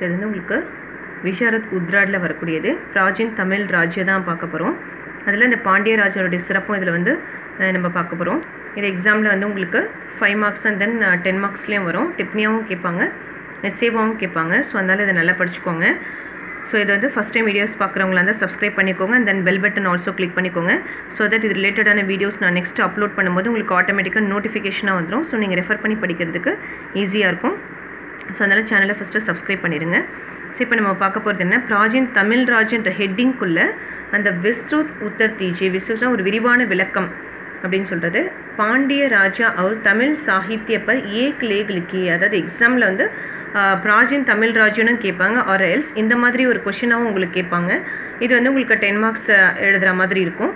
இது வந்து உங்களுக்கு விஷாரத் உத்ராடில் வரக்கூடியது பிராஜின் தமிழ் ராஜ்யம் தான் பார்க்க போகிறோம் அதில் இந்த பாண்டிய ராஜனுடைய சிறப்பும் இதில் வந்து அஹ், நம்ம பார்க்க போகிறோம் இது எக்ஸாமில் வந்து உங்களுக்கு five marks and then ten மார்க்ஸ்லேயும் வரும் டிப்னியாவும் கேட்பாங்க எஸ்ஏவாவும் கேட்பாங்க ஸோ அதனால் இதை நல்லா படிச்சுக்கோங்க ஸோ இது வந்து ஃபஸ்ட் டைம் வீடியோஸ் பார்க்குறவங்களா இருந்தால் சப்ஸ்கிரைப் பண்ணிக்கோங்க and then bell button also click பண்ணிக்கோங்க ஸோ தட் இது ரிலேட்டடான வீடியோஸ் நான் நெக்ஸ்ட் அப்லோட் பண்ணும்போது உங்களுக்கு ஆட்டோமேட்டிக்காக நோட்டிஃபிகேஷனாக வந்துடும் ஸோ நீங்கள் ரெஃபர் பண்ணி படிக்கிறதுக்கு ஈஸியாக இருக்கும் ஸோ அதனால் சேனலை ஃபஸ்ட்டு சப்ஸ்கிரைப் பண்ணிடுங்க ஸோ இப்போ நம்ம பார்க்க போகிறது என்ன பிராஜின் தமிழ் ராஜ்ன்ற ஹெட்டிங்குள்ளே அந்த விஸ்ருத் உத்தர் தீஜி விஸ்ருத்னா ஒரு விரிவான விளக்கம் அப்படின்னு சொல்கிறது பாண்டிய ராஜா அவர் தமிழ் சாகித்ய பர் ஏக் லேக் லிக்கி அதாவது எக்ஸாமில் வந்து ஆஹ், பிராஜின் தமிழ் ராஜ்யம்னு கேட்பாங்க ஆர் எல்ஸ் இந்த மாதிரி ஒரு கொஷினாகவும் உங்களுக்கு கேட்பாங்க இது வந்து உங்களுக்கு டென் மார்க்ஸ் எழுதுகிற மாதிரி இருக்கும்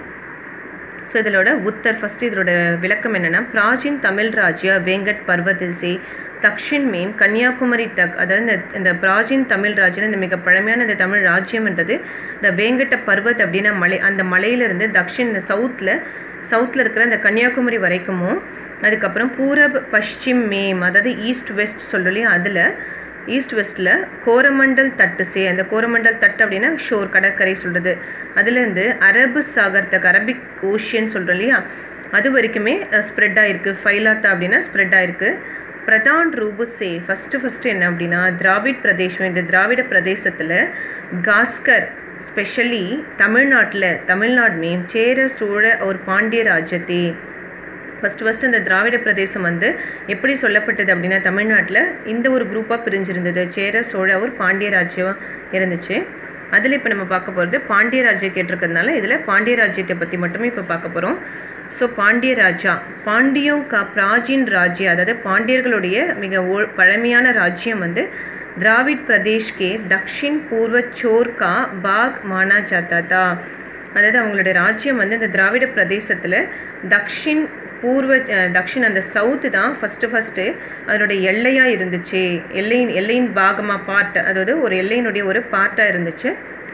ஸோ இதோட உத்தர் ஃபஸ்ட்டு இதோட விளக்கம் என்னென்னா பிராஜின் தமிழ் ராஜ்யா வேங்கட் பர்வதிசை தக்ஷின் மேம் கன்னியாகுமரி தக் அதாவது இந்த இந்த பிராஜின் தமிழ் ராஜ்யம் இந்த மிக பழமையான இந்த தமிழ் ராஜ்யம்ன்றது இந்த வேங்கட்ட பர்வத் அப்படின்னா மலை அந்த மலையிலிருந்து தக்ஷின் இந்த சவுத்தில் சவுத்தில் இருக்கிற அந்த கன்னியாகுமரி வரைக்குமும் அதுக்கப்புறம் பூரப் பஷ்சிம் மேம் அதாவது ஈஸ்ட் வெஸ்ட் சொல்லி அதில் ஈஸ்ட் வெஸ்ட்டில் கோரமண்டல் தட்டு சே அந்த கோரமண்டல் தட்டு அப்படின்னா ஷோர் கடற்கரை சொல்கிறது அதுலேருந்து அரபு சாகர் தக் அரபிக் ஓஷியன் சொல்கிறோம் இல்லையா அது வரைக்குமே ஸ்ப்ரெட் ஆகிருக்கு ஃபைலாத்தா அப்படின்னா ஸ்ப்ரெட் ஆகிருக்கு பிரதான் ரூபு சே ஃபஸ்ட்டு ஃபஸ்ட்டு என்ன அப்படின்னா திராவிட் பிரதேசம் இந்த திராவிட பிரதேசத்தில் காஸ்கர் ஸ்பெஷலி தமிழ்நாட்டில் தமிழ்நாடு மேம் சேர சோழ ஒரு பாண்டிய ராஜ்யத்தே ஃபஸ்ட்டு ஃபஸ்ட்டு இந்த திராவிட பிரதேசம் வந்து எப்படி சொல்லப்பட்டது அப்படின்னா தமிழ்நாட்டில் இந்த ஒரு குரூப்பாக பிரிஞ்சிருந்தது சேர சோழ ஒரு பாண்டிய ராஜ்யம் இருந்துச்சு அதில் இப்போ நம்ம பார்க்க போகிறது பாண்டிய ராஜ்யம் கேட்டிருக்கிறதுனால இதில் பாண்டிய ராஜ்யத்தை பற்றி மட்டுமே இப்போ பார்க்க போகிறோம் ஸோ பாண்டிய ராஜா பாண்டியம் கா பிராஜீன் ராஜ்யம் அதாவது பாண்டியர்களுடைய மிக ஓ- பழமையான ராஜ்யம் வந்து திராவிட் பிரதேஷ் கே தக்ஷின் பூர்வ சோர் கா பாக் மானா ஜாத்தா தா அதாவது அவங்களுடைய ராஜ்யம் வந்து இந்த திராவிட பிரதேசத்தில் தக்ஷின் பூர்வ அஹ், தக்ஷின் அந்த சவுத்து தான் ஃபஸ்ட்டு ஃபஸ்ட்டு அதனுடைய எல்லையாக இருந்துச்சு எல்லையின் எல்லையின் பாகமாக பார்ட் அதாவது ஒரு எல்லையினுடைய ஒரு பார்ட்டாக இருந்துச்சு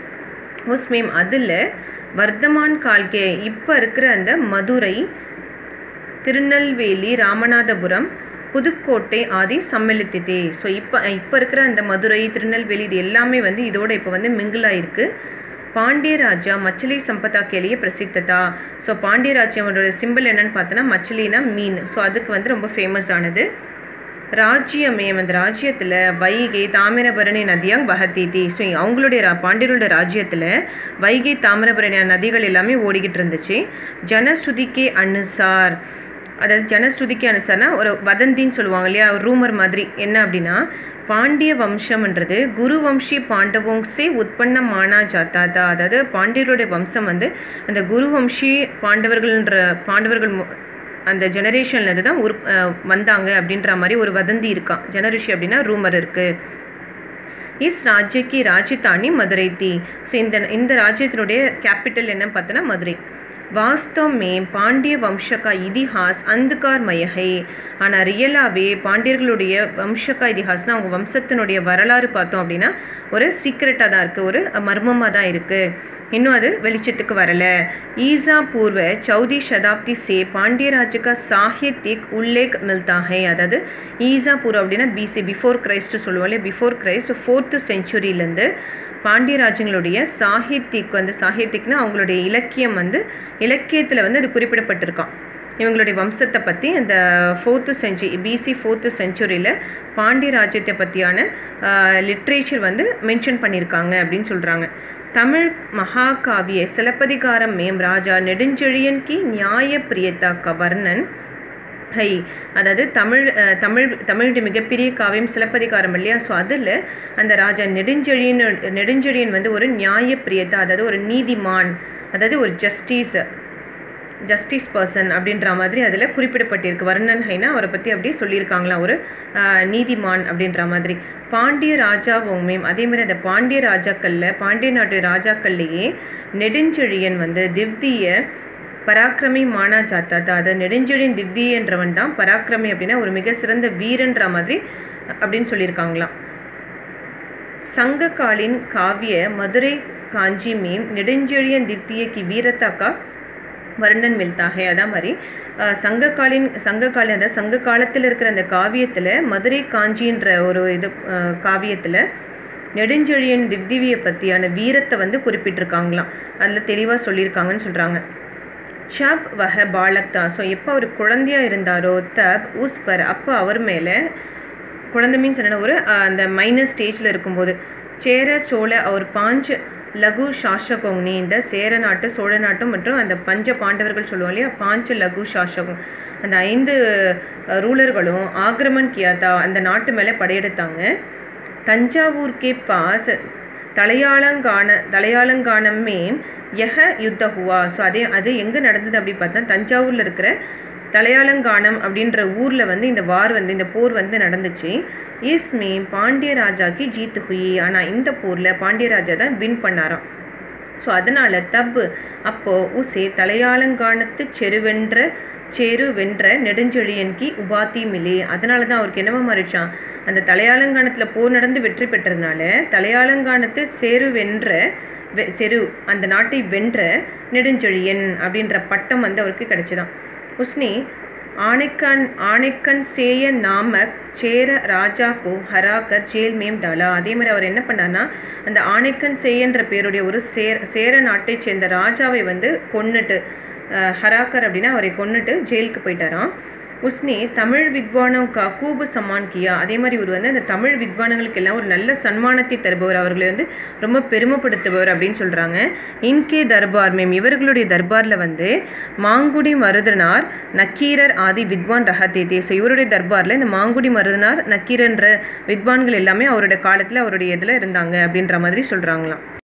முஸ்லீம் அதில் வர்த்தமான் கால்கே இப்போ இருக்கிற அந்த மதுரை திருநெல்வேலி ராமநாதபுரம் புதுக்கோட்டை ஆதி சம்மேளித்ததே ஸோ இப்போ இப்போ இருக்கிற அந்த மதுரை திருநெல்வேலி இது எல்லாமே வந்து இதோட இப்போ வந்து மிங்கிள் ஆயிருக்கு பாண்டிய ராஜா மச்சிலி சம்பதா கேலிய பிரசித்ததா ஸோ பாண்டிய ராஜ்யமோட சிம்பிள் என்னன்னு பார்த்தோன்னா மச்சிலினா மீன் ஸோ அதுக்கு வந்து ரொம்ப ஃபேமஸ் ஆனது ராஜ்யமே அந்த ராஜ்யத்தில் வைகை தாமிரபரணி நதியாக பகத்தீதி ஸோ அவங்களுடைய ரா- பாண்டியர்களுடைய ராஜ்யத்தில் வைகை தாமிரபரணி நதிகள் எல்லாமே ஓடிக்கிட்டு இருந்துச்சு ஜனஸ்துதிக்கே அனுசார் அதாவது ஜனஸ்துதிக்கே அனுசார்னா ஒரு வதந்தின்னு சொல்லுவாங்க இல்லையா ரூமர் மாதிரி என்ன அப்படின்னா பாண்டிய வம்சம்ன்றது குரு வம்சி பாண்டவோங்ஸே உற்பத்தமானா ஜாத்தாதா அதாவது பாண்டியர்களுடைய வம்சம் வந்து அந்த குரு வம்சி பாண்டவர்கள்ன்ற பாண்டவர்கள் மு- அந்த ஜெனரேஷன்லேருந்து தான் உரு அஹ் வந்தாங்க அப்படின்ற மாதிரி ஒரு வதந்தி இருக்கான் ஜெனரிஷி அப்படின்னா ரூமர் இருக்குது இஸ் ராஜ்யக்கு ராஜதானி மதுரை தி ஸோ இந்த இந்த ராஜ்யத்தினுடைய கேபிட்டல் என்ன பார்த்தோன்னா மதுரை வாஸ்தவ் மே பாண்டிய வம்சகா இதிஹாஸ் அந்துகார் மயகை ஆனால் ரியலாகவே பாண்டியர்களுடைய வம்சகா இதிஹாஸ்னால் அவங்க வம்சத்தினுடைய வரலாறு பார்த்தோம் அப்படின்னா ஒரு சீக்ரெட்டாக தான் இருக்குது ஒரு மர்மமாக தான் இருக்குது இன்னும் அது வெளிச்சத்துக்கு வரல ஈசா பூர்வ சௌதி சதாப்தி சே பாண்டிய ராஜ்யக்கா சாஹித்யிக் உல்லேக் மில்தா ஹை அதாவது ஈசா பூர்வ அப்படின்னா பிசி பிஃபோர் கிரைஸ்ட் சொல்லுவோம் இல்லையா பிஃபோர் கிரைஸ்ட் ஃபோர்த்து செஞ்சுரியிலேருந்து பாண்டிய ராஜ்யங்களுடைய சாகித்யிக் வந்து சாகித்யிக்னா அவங்களுடைய இலக்கியம் வந்து இலக்கியத்தில் வந்து அது குறிப்பிடப்பட்டிருக்கான் இவங்களுடைய வம்சத்தை பற்றி அந்த ஃபோர்த்து செஞ்சுரி பிசி ஃபோர்த்து செஞ்சுரியில் பாண்டிய ராஜ்யத்தை பற்றியான லிட்ரேச்சர் வந்து மென்ஷன் பண்ணியிருக்காங்க அப்படின்னு சொல்கிறாங்க தமிழ் மகாகாவிய சிலப்பதிகாரம் மேம் ராஜா நெடுஞ்செழியன் கி நியாய பிரியதா கவர்ணன் ஹை அதாவது தமிழ் அஹ், தமிழ் தமிழுடைய மிகப்பெரிய காவியம் சிலப்பதிகாரம் இல்லையா ஸோ அதில் அந்த ராஜா நெடுஞ்செழியன் நெடுஞ்செழியன் வந்து ஒரு நியாய பிரியதா அதாவது ஒரு நீதிமான் அதாவது ஒரு ஜஸ்டிஸ் ஜஸ்டிஸ் பர்சன் அப்படின்ற மாதிரி அதில் குறிப்பிடப்பட்டிருக்கு வர்ணன் ஹைனா அவரை பற்றி அப்படியே சொல்லியிருக்காங்களாம் ஒரு ஆஹ், நீதிமான் அப்படின்ற மாதிரி பாண்டிய ராஜாவுமே அதே மாதிரி அந்த பாண்டிய ராஜாக்களில் பாண்டிய நாட்டு ராஜாக்கள்லேயே நெடுஞ்செழியன் வந்து திவ்திய பராக்கிரமி மானா ஜாத்தா அதை நெடுஞ்செழியன் திவ்தியன்றவன் தான் பராக்கிரமி அப்படின்னா ஒரு மிக சிறந்த வீரன்ற மாதிரி அப்படின்னு சொல்லியிருக்காங்களாம் சங்ககாலின் காவிய மதுரை காஞ்சி மீம் நெடுஞ்செழியன் திவ்திய கி வீரத்தாக்கா வர்ணன் மில்தாக அதே மாதிரி அஹ், சங்ககாலின் சங்ககால அதாவது சங்க காலத்தில் இருக்கிற அந்த காவியத்தில் மதுரை காஞ்சின்ற ஒரு இது காவியத்தில் நெடுஞ்செழியன் திவ்திவியை பற்றியான வீரத்தை வந்து குறிப்பிட்டிருக்காங்களாம் அதில் தெளிவாக சொல்லியிருக்காங்கன்னு சொல்கிறாங்க ஷப் வஹ பாலக் தான் ஸோ எப்போ அவர் குழந்தையாக இருந்தாரோ தப் ஊஸ் பர் அப்போ அவர் மேலே குழந்தை மீன்ஸ் என்னென்ன ஒரு அந்த மைனர் ஸ்டேஜில் இருக்கும்போது சேர சோழ அவர் பாஞ்ச லகு சாஷகோங்னி இந்த சேர நாட்டு சோழ நாட்டு மற்றும் அந்த பஞ்ச பாண்டவர்கள் சொல்லுவோம் இல்லையா பாஞ்ச லகு சாஷகம் அந்த ஐந்து ரூலர்களும் ஆக்ரமன் கியாத்தா அந்த நாட்டு மேலே படையெடுத்தாங்க தஞ்சாவூர்கே பாஸ் தலையாளங்கான தலையாளங்கானமே யஹ யுத்த ஹுவா ஸோ அதே அது எங்கே நடந்தது அப்படி பார்த்தா தஞ்சாவூரில் இருக்கிற தலையாளங்கானம் அப்படின்ற ஊரில் வந்து இந்த வார் வந்து இந்த போர் வந்து நடந்துச்சு இஸ்மே பாண்டிய ராஜாக்கு ஜீத்து ஹுயி ஆனால் இந்த போரில் பாண்டிய ராஜா தான் வின் பண்ணாராம் ஸோ அதனால் தப்பு அப்போது உசே தலையாளங்கானத்து செருவென்ற சேரு வென்ற நெடுஞ்செழியன்கி உபாத்தி மிலே அதனால தான் அவருக்கு என்னவா மாறிச்சான் அந்த தலையாளங்கானத்தில் போர் நடந்து வெற்றி பெற்றதுனால தலையாளங்கானத்தை சேரு வென்ற வெ செரு அந்த நாட்டை வென்ற நெடுஞ்செழியன் அப்படின்ற பட்டம் வந்து அவருக்கு கிடைச்சிதான் உஸ்னி ஆணைக்கன் ஆணைக்கன் சேய நாமக் சேர ராஜா கோ ஹராக்கர் ஜேல் மேம் தலா அதே மாதிரி அவர் என்ன பண்ணார்னா அந்த ஆணைக்கன் சேயன்ற பேருடைய ஒரு சேர சேர நாட்டை சேர்ந்த ராஜாவை வந்து கொன்னுட்டு ஹராக்கர் அப்படின்னா அவரை கொன்னுட்டு ஜெயிலுக்கு போயிட்டாராம் உஸ்னி தமிழ் வித்வானம் கா கூபு சம்மான் கியா அதே மாதிரி இவர் வந்து அந்த தமிழ் வித்வானங்களுக்கு எல்லாம் ஒரு நல்ல சன்மானத்தை தருபவர் அவர்களை வந்து ரொம்ப பெருமைப்படுத்துபவர் அப்படின்னு சொல்கிறாங்க இன்கே தர்பார் மேம் இவர்களுடைய தர்பாரில் வந்து மாங்குடி மருதனார் நக்கீரர் ஆதி வித்வான் ரஹத்தேதே ஸோ இவருடைய தர்பாரில் இந்த மாங்குடி மருதனார் நக்கீரன்ற வித்வான்கள் எல்லாமே அவருடைய காலத்தில் அவருடைய இதில் இருந்தாங்க அப்படின்ற மாதிரி சொல்கிறாங்களாம்